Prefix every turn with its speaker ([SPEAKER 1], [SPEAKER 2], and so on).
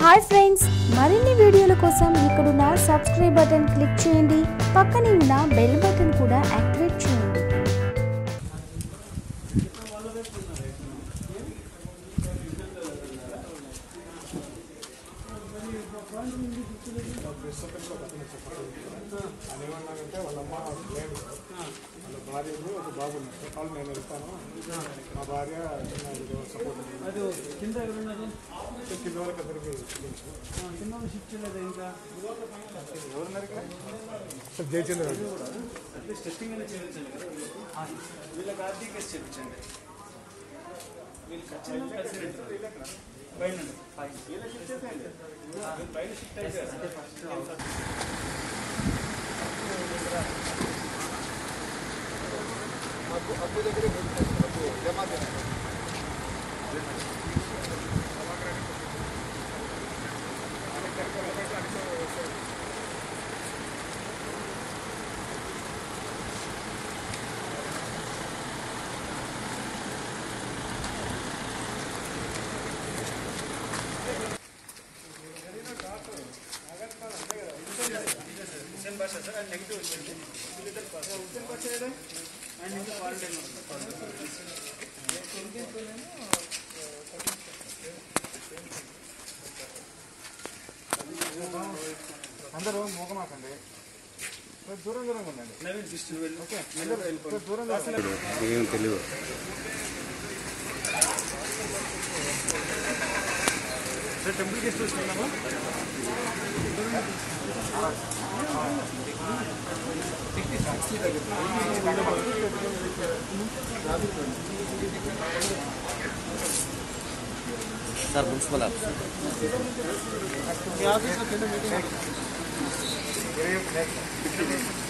[SPEAKER 1] Hi friends మరిన్ని వీడియోల కోసం ఇక్కడున్న సబ్స్క్రైబ్ బటన్ క్లిక్ చేయండి పక్కనే ఉన్న బెల్ బటన్ కూడా యాక్టివేట్ చేయండి
[SPEAKER 2] అని ఏమన్నానంటే వాళ్ళ అమ్మ లేదు వాళ్ళ భార్య ఉంది, ఒక బాబు ఉన్నారు వాళ్ళు నేను వెళ్తాను మా భార్య చిన్న సపోర్ట్
[SPEAKER 3] అది కింద ఎవరున్నారు
[SPEAKER 2] కింద వరకు అందరికీ చూపించు.
[SPEAKER 3] ఆ, కింద వాళ్ళు షిఫ్ట్ చేయలేదు ఇంకా
[SPEAKER 2] ఎవరున్నారు ఇక్కడ సార్ జయచంద్ర గారు.
[SPEAKER 3] అట్లీస్ట్ టెస్టింగ్ అనేది చేయించండి కదా ఆ, వీళ్ళకి ఆర్టీ కేసు చేయించండి వీళ్ళు ఖచ్చితంగా ప్రెసిడెంట్ పైన పైన ఆ, పైన షిఫ్ట్ అయితే first Hussain Basha sir and negative వచ్చింది వీళ్ళిద్దరు పాస్ హుసేన్ బాషా ఏదో అండ్ ఇంకా క్వారంటైన్
[SPEAKER 2] అందరూ మోకమాకండి కొంచెం దూరం దూరంగా ఉండండి
[SPEAKER 3] నవీన్ సిస్టర్ వెళ్ళి
[SPEAKER 2] ఓకే
[SPEAKER 3] అందరూ వెళ్ళిపోండి
[SPEAKER 2] కొంచెం దూరం దూరం
[SPEAKER 4] ఏం తెలియదు
[SPEAKER 3] సార్ టెంపుల్ గెస్ట్ వస్తున్నామా
[SPEAKER 4] సార్ మున్సిపల్ ఆఫీస్
[SPEAKER 2] మీ ఆఫీస్లో కింద మీటింగ్